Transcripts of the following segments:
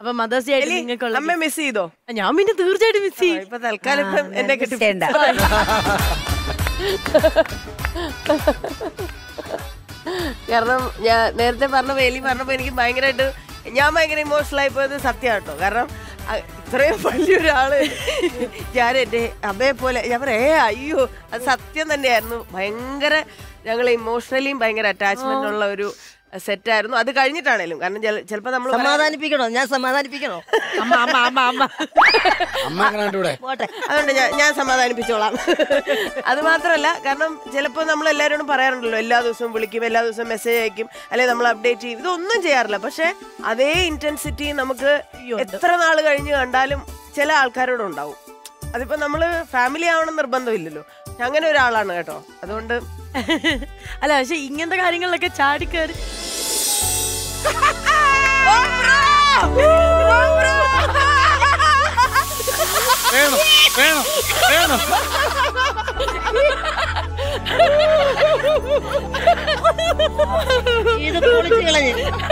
അപ്പൊ mothers day ആയിട്ട് എലി, നിങ്ങൾക്കുള്ള അമ്മ മിസ് ചെയ്തോ ഞാൻ പിന്നെ തീർച്ചയായിട്ടും മിസ് ചെയ്യും ഇപ്പൊ തൽക്കാലം ഇപ്പം എന്നെ കിട്ടി ചെയ്യണ്ട. കാരണം ഞാൻ നേരത്തെ പറഞ്ഞ എലി പറഞ്ഞപ്പോ എനിക്ക് ഭയങ്കരമായിട്ട് ഞാൻ ഭയങ്കര ഇമോഷണൽ ആയി പോയത് സത്യം കേട്ടോ കാരണം അ- ഇത്രയും വലിയൊരാള് ഞാൻ എന്റെ അമ്മയെ പോലെ ഞാൻ പറയാ ഏ അയ്യോ അത് സത്യം തന്നെയായിരുന്നു ഭയങ്കര ഞങ്ങൾ ഇമോഷണലിയും ഭയങ്കര അറ്റാച്ച്മെന്റ് ഉള്ള ഒരു സെറ്റ് ആയിരുന്നു അത് കഴിഞ്ഞിട്ടാണേലും കാരണം ചിലപ്പോ നമ്മൾ സമാധാനിപ്പിക്കണോ ഞാൻ സമാധാനിപ്പിക്കണോ അമ്മ അമ്മ അമ്മ അമ്മ അമ്മ അങ്ങനെ ഇവിടെ പോട്ടെ അതുകൊണ്ട് ഞാൻ ഞാൻ സമാധാനിപ്പിച്ചോളാം അത് മാത്രമല്ല കാരണം ചിലപ്പോൾ നമ്മൾ എല്ലാവരോടും പറയാറുണ്ടല്ലോ എല്ലാ ദിവസവും വിളിക്കും എല്ലാ ദിവസവും മെസ്സേജ് അയക്കും അല്ലെങ്കിൽ നമ്മൾ അപ്ഡേറ്റ് ചെയ്യും ഇതൊന്നും ചെയ്യാറില്ല പക്ഷെ അതേ ഇന്റൻസിറ്റി നമുക്ക് എത്ര നാൾ കഴിഞ്ഞ് കണ്ടാലും ചില ആൾക്കാരോടുണ്ടാവും അതിപ്പോ നമ്മള് ഫാമിലി ആവണം നിർബന്ധമില്ലല്ലോ അങ്ങനെ ഒരാളാണ് കേട്ടോ അതുകൊണ്ട് അല്ല പക്ഷെ ഇങ്ങനത്തെ കാര്യങ്ങളിലൊക്കെ ചാടിക്കേറി വേണം വേണം വേണം ഇത് പൊളിച്ച് കളഞ്ഞ്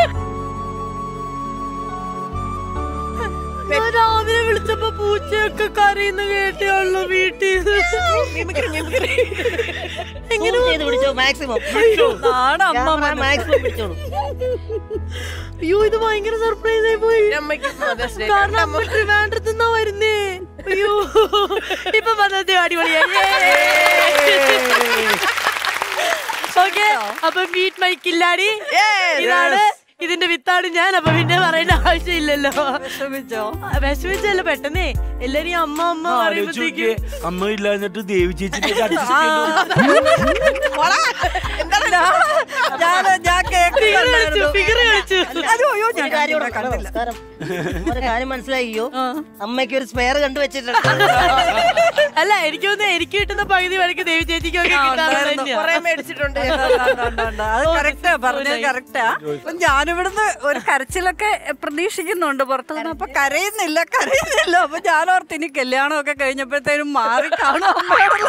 ഞാൻ രാവിലെ വിളിച്ചപ്പോ പൂച്ചയൊക്കെ കരയുന്ന കേട്ടുള്ളൂ വീട്ടിൽ മിമിക്രി, മിമിക്രി. Zoom ചെയ്ത് പിടിച്ചോ മാക്സിമം മാക്സിമം പിടിച്ചോളൂ അയ്യോ ഇത് ഭയങ്കര സർപ്രൈസ് ആയി പോയി എൻ്റെ അമ്മയ്ക്ക് Mother's Day. കാരണം അമ്മ ട്രിവാൻഡ്രത്ത് നിന്നാ വരുന്നേ അയ്യോ ഇപ്പൊ മതത്തെ അടിപൊളിയായി ഓക്കെ അപ്പൊ മീറ്റ് മൈ കില്ലാടി Yes, ഇതാണ് yes. ഇതിന്റെ വിത്താണ് ഞാൻ അപ്പൊ പിന്നെ പറയേണ്ട ആവശ്യമില്ലല്ലോ വിഷമിച്ചല്ലോ പെട്ടെന്നേ എല്ലാരും ഈ അമ്മ അമ്മ പറയുമ്പോഴത്തേക്കും അമ്മ ഇല്ലാഞ്ഞിട്ട് ദേവി ചേച്ചി ഫിഗർ കളിച്ചു ഒരു കാര്യം കൂടെ കണ്ടോ? നമസ്കാരം. ഒരു കാര്യം മനസ്സിലാക്കിയോ അമ്മയ്ക്ക് ഒരു സ്പെയർ കണ്ടു വെച്ചിട്ടുണ്ട് അല്ല എനിക്ക് തോന്നുന്നു എനിക്ക് കിട്ടുന്ന പകുതി വഴക്ക് ദേവി ചേച്ചിക്കും ഒക്കെ കിട്ടാറുണ്ട് തന്നെയാ. കുറെ മേടിച്ചിട്ടുണ്ട് അത് കറക്റ്റാ പറഞ്ഞത് കറക്റ്റാ അപ്പൊ ഞാനിവിടുന്ന് ഒരു കരച്ചിലൊക്കെ പ്രതീക്ഷിക്കുന്നുണ്ട് പുറത്തു നിന്ന് അപ്പൊ കരയുന്നില്ല കരയുന്നില്ല അപ്പൊ ഞാൻ ഓർത്ത് ഇനി കല്യാണമൊക്കെ കഴിഞ്ഞപ്പോഴത്തേനും മാറി കാണും അമ്മയോടുള്ള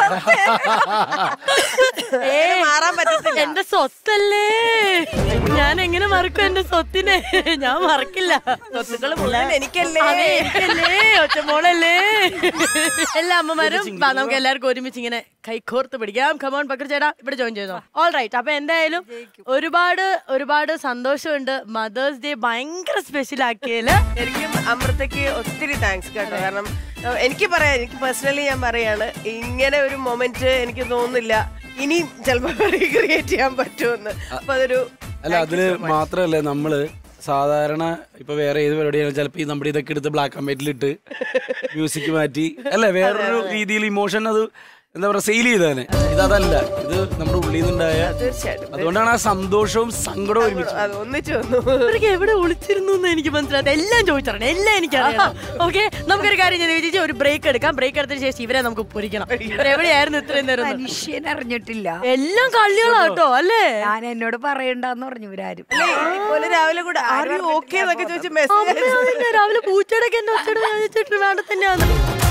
ഏ, മാറാൻ പറ്റത്തില്ല എന്റെ സ്വത്തല്ലേ ഞാൻ എങ്ങനെ മറക്കും എന്റെ സ്വത്തിനെ ഞാൻ മറക്കില്ല സ്വത്തുക്കൾ മുഴുവൻ എനിക്കല്ലേ അതെ എനിക്കല്ലേ ഒറ്റമോളല്ലേ എല്ലാ അമ്മമാരും വാ, നമുക്ക് എല്ലാവർക്കും ഒരുമിച്ച് ഇങ്ങനെ കൈകോർത്ത് പിടിക്കാം കമോൺ പക്കർ ചേട്ടാ ഇവിടെ ജോയിൻ ചെയ്തോ ഓൾ റൈറ്റ് അപ്പൊ എന്തായാലും ഒരുപാട് ഒരുപാട് സന്തോഷമുണ്ട് മദേഴ്സ് ഡേ ഭയങ്കര സ്പെഷ്യൽ ആക്കിയതില് എനിക്കും അമൃതയ്ക്ക് ഒത്തിരി താങ്ക്സ് കേട്ടോ കാരണം ഏഹ്, എനിക്ക് പറയാം എനിക്ക് പേഴ്സണലി ഞാൻ പറയാണ് ഇങ്ങനെ ഒരു മൊമെന്റ് എനിക്ക് തോന്നുന്നില്ല ഇനിയും ചിലപ്പോൾ റീക്രിയേറ്റ് ചെയ്യാൻ പറ്റുമെന്ന് അപ്പൊ അതൊരു അല്ല അതില് മാത്രല്ല നമ്മള് സാധാരണ ഇപ്പൊ വേറെ ഏത് പരിപാടിയാണ് ചിലപ്പോ ഈ നമ്മുടെ ഇതൊക്കെ എടുത്ത് ബ്ലാക്ക് ആൻഡ് വൈറ്റിലിട്ട് മ്യൂസിക് മാറ്റി അല്ല വേറൊരു രീതിയിൽ ഇമോഷൻ അത് എന്താ പറയാ സെയിൽ ചെയ്തേനെ ഇത് അതല്ല ഇത് നമ്മുടെ ഉള്ളിൽ നിന്നുണ്ടായ തീർച്ചയായിട്ടും അതുകൊണ്ടാണ് ആ സന്തോഷവും സങ്കടവും ഒരുമിച്ച് അത് ഒന്നിച്ചു വന്നു ഇവർക്ക് എവിടെ ഒളിച്ചിരുന്നു എന്ന് എനിക്ക് മനസ്സിലായത് എല്ലാം ചോദിച്ചറിയണം എല്ലാം എനിക്കറിയാം ഓക്കെ നമുക്കൊരു കാര്യം ചെയ്ത് ചേച്ചി ഒരു ബ്രേക്ക് എടുക്കാം ബ്രേക്ക് എടുത്തതിന് ശേഷം ഇവരെ നമുക്ക് പൊരിക്കണം ഇവരെവിടെയായിരുന്നു ഇത്രയും നേരം എന്ന്? മനുഷ്യൻ അറിഞ്ഞിട്ടില്ല എല്ലാം കള്ളികളാട്ടോ അല്ലേ ഞാൻ എന്നോട് പറയണ്ടെന്ന് പറഞ്ഞു ഇവരാരും ഇതുപോലെ രാവിലെ കൂടെ ആരും ഓക്കെ എന്നൊക്കെ ചോദിച്ച് അമ്മ മെസ്സേജ് അതന്നെ രാവിലെ പൂച്ചയുടെ ഒക്കെ എന്റെ ഒച്ചയുടെ ഞാൻ വിചാരിച്ചു ട്രിവാൻഡ്രത്ത് തന്നെയാണ്